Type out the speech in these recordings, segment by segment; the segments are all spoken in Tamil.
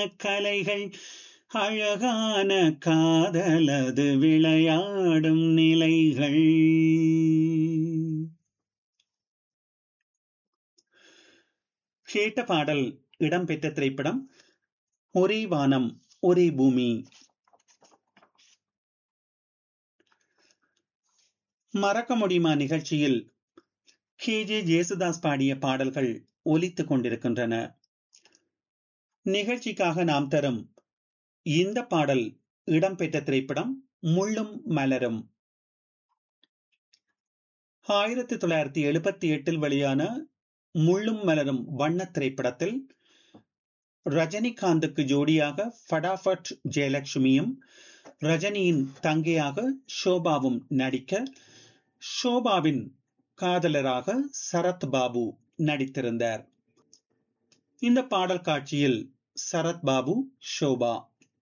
கலைகள் அழகான காதலது விளையாடும் நிலைகள் கேட்ட பாடல் இடம்பெற்ற திரைப்படம் ஒரே வானம் ஒரே பூமி மறக்க முடியுமா நிகழ்ச்சியில் கே ஜே ஜேசுதாஸ் பாடிய பாடல்கள் ஒலித்துக் கொண்டிருக்கின்றன நிகழ்ச்சிக்காக நாம் தரும் இந்த பாடல் இடம்பெற்ற திரைப்படம் முள்ளும் மலரும் ஆயிரத்தி தொள்ளாயிரத்தி எழுபத்தி எட்டில் வெளியான முள்ளும் மலரும் வண்ண திரைப்படத்தில் ரஜினிகாந்துக்கு ஜோடியாக ஃபடாஃபட் ஜெயலட்சுமியும் ரஜினியின் தங்கையாக ஷோபாவும் நடிக்க ஷோபாவின் காதலராக சரத் பாபு நடித்திருந்தார் இந்த பாடல் காட்சியில் சரத் பாபு ஷோபா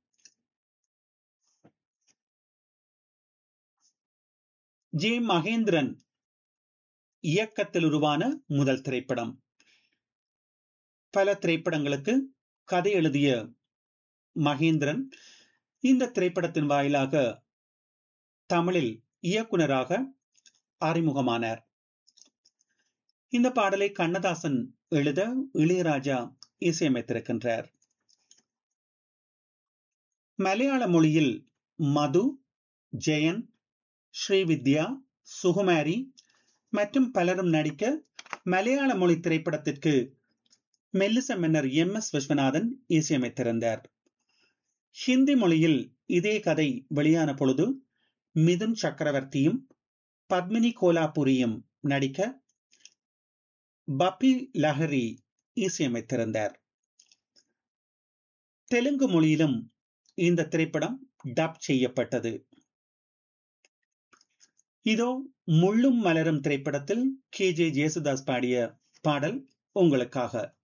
ஜே மகேந்திரன் இயக்கத்தில் உருவான முதல் திரைப்படம் பல திரைப்படங்களுக்கு கதை எழுதிய மகேந்திரன் இந்த திரைப்படத்தின் வாயிலாக தமிழில் இயக்குனராக அறிமுகமானார் இந்த பாடலை கண்ணதாசன் எழுத இளையராஜா இசையமைத்திருக்கின்றார் மலையாள மொழியில் மது ஜெயன் ஸ்ரீவித்யா சுகுமாரி மற்றும் பலரும் நடிக்க மலையாள மொழி திரைப்படத்திற்கு மெல்லிச மன்னர் எம் எஸ் விஸ்வநாதன் இசையமைத்திருந்தார் ஹிந்தி மொழியில் இதே கதை வெளியான பொழுது மிதுன் சக்கரவர்த்தியும் பத்மினி கோலாபுரியும் நடிக்க பப்பி லஹரி இசையமைத்திருந்தார் தெலுங்கு மொழியிலும் இந்த திரைப்படம் டப் செய்யப்பட்டது இதோ முள்ளும் மலரும் திரைப்படத்தில் கே ஜே ஜேசுதாஸ் பாடிய பாடல் உங்களுக்காக